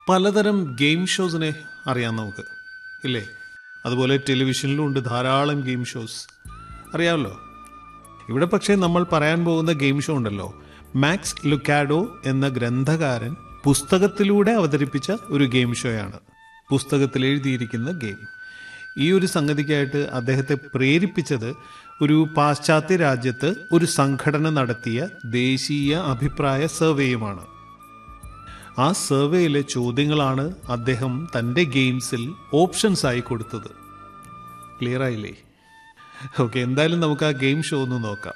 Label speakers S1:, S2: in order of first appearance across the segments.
S1: പലതരം ഗെയിം ഷോസിനെ അറിയാം നമുക്ക് ഇല്ലേ അതുപോലെ ടെലിവിഷനിലും ഉണ്ട് ധാരാളം ഗെയിം ഷോസ് അറിയാമല്ലോ ഇവിടെ പക്ഷേ നമ്മൾ പറയാൻ പോകുന്ന ഗെയിം ഷോ ഉണ്ടല്ലോ മാക്സ് ലുക്കാഡോ എന്ന ഗ്രന്ഥകാരൻ പുസ്തകത്തിലൂടെ അവതരിപ്പിച്ച ഒരു ഗെയിം ഷോയാണ് പുസ്തകത്തിൽ എഴുതിയിരിക്കുന്ന ഗെയിം ഈ ഒരു സംഗതിക്കായിട്ട് അദ്ദേഹത്തെ പ്രേരിപ്പിച്ചത് ഒരു പാശ്ചാത്യ രാജ്യത്ത് ഒരു സംഘടന നടത്തിയ ദേശീയ അഭിപ്രായ സർവേയുമാണ് ആ സർവേയിലെ ചോദ്യങ്ങളാണ് അദ്ദേഹം തൻ്റെ ഗെയിംസിൽ ഓപ്ഷൻസ് ആയി കൊടുത്തത് ക്ലിയർ ആയില്ലേ ഓക്കെ എന്തായാലും നമുക്ക് ആ ഗെയിം ഷോ ഒന്ന് നോക്കാം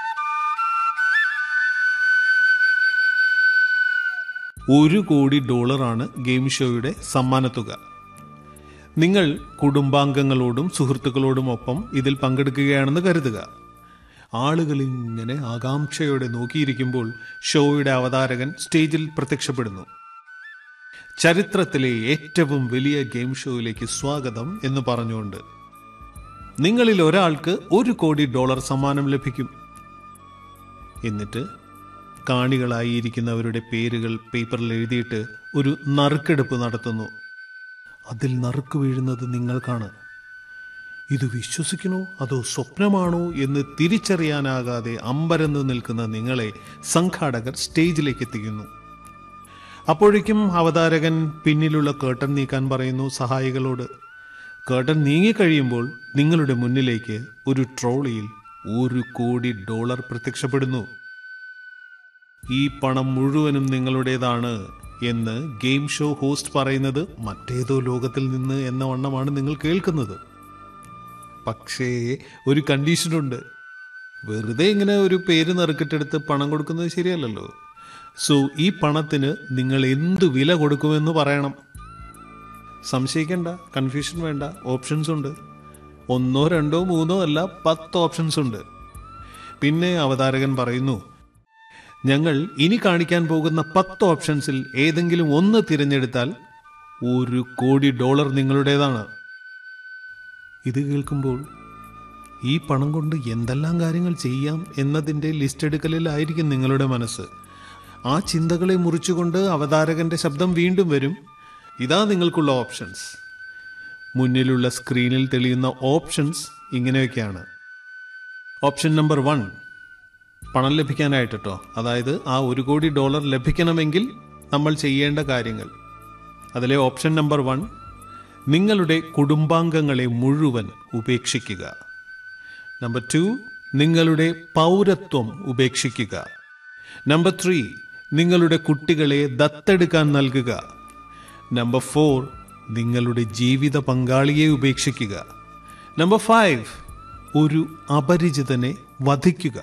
S1: ഒരു കോടി ഡോളറാണ് ഗെയിം ഷോയുടെ സമ്മാനത്തുക നിങ്ങൾ കുടുംബാംഗങ്ങളോടും സുഹൃത്തുക്കളോടുമൊപ്പം ഇതിൽ പങ്കെടുക്കുകയാണെന്ന് കരുതുക ആളുകൾ ഇങ്ങനെ ആകാംക്ഷയോടെ നോക്കിയിരിക്കുമ്പോൾ ഷോയുടെ അവതാരകൻ സ്റ്റേജിൽ പ്രത്യക്ഷപ്പെടുന്നു ചരിത്രത്തിലെ ഏറ്റവും വലിയ ഗെയിം ഷോയിലേക്ക് സ്വാഗതം എന്ന് പറഞ്ഞുകൊണ്ട് നിങ്ങളിൽ ഒരാൾക്ക് ഒരു കോടി ഡോളർ സമ്മാനം ലഭിക്കും എന്നിട്ട് കാണികളായി ഇരിക്കുന്നവരുടെ പേരുകൾ പേപ്പറിൽ എഴുതിയിട്ട് ഒരു നറുക്കെടുപ്പ് നടത്തുന്നു അതിൽ നറുക്ക് വീഴുന്നത് നിങ്ങൾക്കാണ് ഇത് വിശ്വസിക്കണോ അതോ സ്വപ്നമാണോ എന്ന് തിരിച്ചറിയാനാകാതെ അമ്പരന്ന് നിൽക്കുന്ന നിങ്ങളെ സംഘാടകർ സ്റ്റേജിലേക്ക് എത്തിക്കുന്നു അപ്പോഴേക്കും അവതാരകൻ പിന്നിലുള്ള കേട്ടൻ നീക്കാൻ പറയുന്നു സഹായികളോട് കേട്ടൻ നീങ്ങിക്കഴിയുമ്പോൾ നിങ്ങളുടെ മുന്നിലേക്ക് ഒരു ട്രോളിയിൽ ഒരു കോടി ഡോളർ പ്രത്യക്ഷപ്പെടുന്നു ഈ പണം മുഴുവനും നിങ്ങളുടേതാണ് എന്ന് ഗെയിം ഷോ ഹോസ്റ്റ് പറയുന്നത് മറ്റേതോ ലോകത്തിൽ നിന്ന് എന്ന വണ്ണമാണ് നിങ്ങൾ കേൾക്കുന്നത് പക്ഷേ ഒരു കണ്ടീഷനുണ്ട് വെറുതെ ഇങ്ങനെ ഒരു പേര് നറുക്കിട്ടെടുത്ത് പണം കൊടുക്കുന്നത് ശരിയല്ലല്ലോ സോ ഈ പണത്തിന് നിങ്ങൾ എന്തു വില കൊടുക്കുമെന്ന് പറയണം സംശയിക്കണ്ട കൺഫ്യൂഷൻ വേണ്ട ഓപ്ഷൻസ് ഉണ്ട് ഒന്നോ രണ്ടോ മൂന്നോ അല്ല പത്ത് ഓപ്ഷൻസ് ഉണ്ട് പിന്നെ അവതാരകൻ പറയുന്നു ഞങ്ങൾ ഇനി കാണിക്കാൻ പോകുന്ന പത്ത് ഓപ്ഷൻസിൽ ഏതെങ്കിലും ഒന്ന് തിരഞ്ഞെടുത്താൽ ഒരു കോടി ഡോളർ നിങ്ങളുടേതാണ് ഇത് കേൾക്കുമ്പോൾ ഈ പണം കൊണ്ട് എന്തെല്ലാം കാര്യങ്ങൾ ചെയ്യാം എന്നതിൻ്റെ ലിസ്റ്റ് എടുക്കലിലായിരിക്കും നിങ്ങളുടെ മനസ്സ് ആ ചിന്തകളെ മുറിച്ചുകൊണ്ട് അവതാരകന്റെ ശബ്ദം വീണ്ടും വരും ഇതാ നിങ്ങൾക്കുള്ള ഓപ്ഷൻസ് മുന്നിലുള്ള സ്ക്രീനിൽ തെളിയുന്ന ഓപ്ഷൻസ് ഇങ്ങനെയൊക്കെയാണ് ഓപ്ഷൻ നമ്പർ വൺ പണം ലഭിക്കാനായിട്ട് കേട്ടോ അതായത് ആ ഒരു കോടി ഡോളർ ലഭിക്കണമെങ്കിൽ നമ്മൾ ചെയ്യേണ്ട കാര്യങ്ങൾ അതിലെ ഓപ്ഷൻ നമ്പർ വൺ നിങ്ങളുടെ കുടുംബാംഗങ്ങളെ മുഴുവൻ ഉപേക്ഷിക്കുക നമ്പർ ടു നിങ്ങളുടെ പൗരത്വം ഉപേക്ഷിക്കുക നമ്പർ ത്രീ നിങ്ങളുടെ കുട്ടികളെ ദത്തെടുക്കാൻ നൽകുക നമ്പർ ഫോർ നിങ്ങളുടെ ജീവിത പങ്കാളിയെ ഉപേക്ഷിക്കുക നമ്പർ ഫൈവ് ഒരു അപരിചിതനെ വധിക്കുക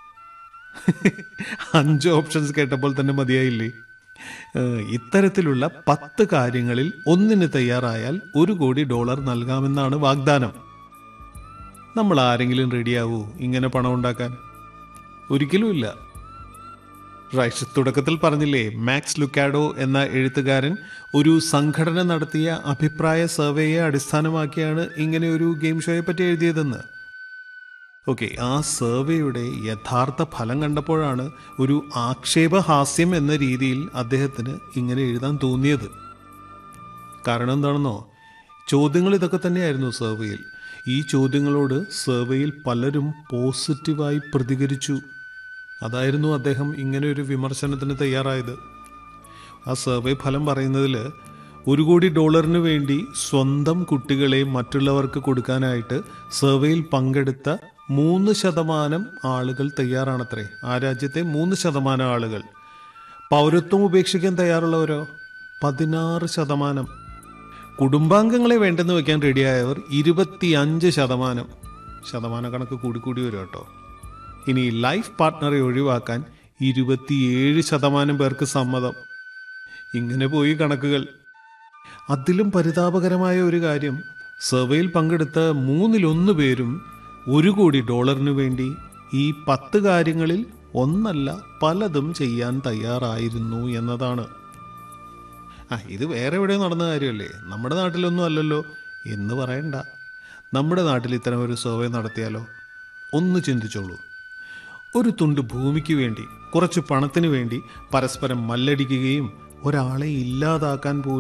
S1: അഞ്ച് ഓപ്ഷൻസ് കേട്ടപ്പോൾ തന്നെ മതിയായില്ലേ ഏഹ്, ഇത്തരത്തിലുള്ള പത്ത് കാര്യങ്ങളിൽ ഒന്നിന് തയ്യാറായാൽ ഒരു കോടി ഡോളർ നൽകാമെന്നാണ് വാഗ്ദാനം നമ്മൾ ആരെങ്കിലും റെഡിയാവൂ ഇങ്ങനെ പണം ഉണ്ടാക്കാൻ ഒരിക്കലുമില്ല റൈറ്റ് തുടക്കത്തിൽ പറഞ്ഞില്ലേ മാക്സ് ലുക്കാഡോ എന്ന എഴുത്തുകാരൻ ഒരു സംഘടന നടത്തിയ അഭിപ്രായ സർവേയെ അടിസ്ഥാനമാക്കിയാണ് ഇങ്ങനെ ഒരു ഗെയിം ഷോയെ പറ്റി എഴുതിയതെന്ന് ഓക്കെ ആ സർവേയുടെ യഥാർത്ഥ ഫലം കണ്ടപ്പോഴാണ് ഒരു ആക്ഷേപഹാസ്യം എന്ന രീതിയിൽ അദ്ദേഹത്തിന് ഇങ്ങനെ എഴുതാൻ തോന്നിയത് കാരണം എന്താണെന്നോ ചോദ്യങ്ങൾ ഇതൊക്കെ തന്നെയായിരുന്നു സർവേയിൽ ഈ ചോദ്യങ്ങളോട് സർവേയിൽ പലരും പോസിറ്റീവായി പ്രതികരിച്ചു അതായിരുന്നു അദ്ദേഹം ഇങ്ങനെ ഒരു വിമർശനത്തിന് തയ്യാറായത് ആ സർവേ ഫലം പറയുന്നതിൽ ഒരു കോടി ഡോളറിന് വേണ്ടി സ്വന്തം കുട്ടികളെ മറ്റുള്ളവർക്ക് കൊടുക്കാനായിട്ട് സർവേയിൽ പങ്കെടുത്ത മൂന്ന് ശതമാനം ആളുകൾ തയ്യാറാണത്രേ ആ രാജ്യത്തെ മൂന്ന് ശതമാനം ആളുകൾ പൗരത്വം ഉപേക്ഷിക്കാൻ തയ്യാറുള്ളവരോ പതിനാറ് ശതമാനം കുടുംബാംഗങ്ങളെ വേണ്ടെന്ന് വെക്കാൻ റെഡിയായവർ ഇരുപത്തിയഞ്ച് ശതമാനം ശതമാന കണക്ക് കൂടിക്കൂടി വരും കേട്ടോ ഇനി ലൈഫ് പാർട്ട്ണറെ ഒഴിവാക്കാൻ ഇരുപത്തിയേഴ് ശതമാനം പേർക്ക് സമ്മതം ഇങ്ങനെ പോയി കണക്കുകൾ അതിലും പരിതാപകരമായ ഒരു കാര്യം സർവേയിൽ പങ്കെടുത്ത മൂന്നിലൊന്ന് പേരും ഒരു കോടി ഡോളറിന് വേണ്ടി ഈ പത്ത് കാര്യങ്ങളിൽ ഒന്നല്ല പലതും ചെയ്യാൻ തയ്യാറായിരുന്നു എന്നതാണ് ആ ഇത് വേറെ എവിടെയോ നടന്ന കാര്യമല്ലേ നമ്മുടെ നാട്ടിലൊന്നും അല്ലല്ലോ എന്ന് പറയണ്ട നമ്മുടെ നാട്ടിൽ ഇത്തരം ഒരു സർവേ നടത്തിയാലോ ഒന്ന് ചിന്തിച്ചോളൂ ഒരു തുണ്ട് ഭൂമിക്ക് വേണ്ടി കുറച്ച് പണത്തിന് വേണ്ടി പരസ്പരം മല്ലടിക്കുകയും ഒരാളെ ഇല്ലാതാക്കാൻ പോലും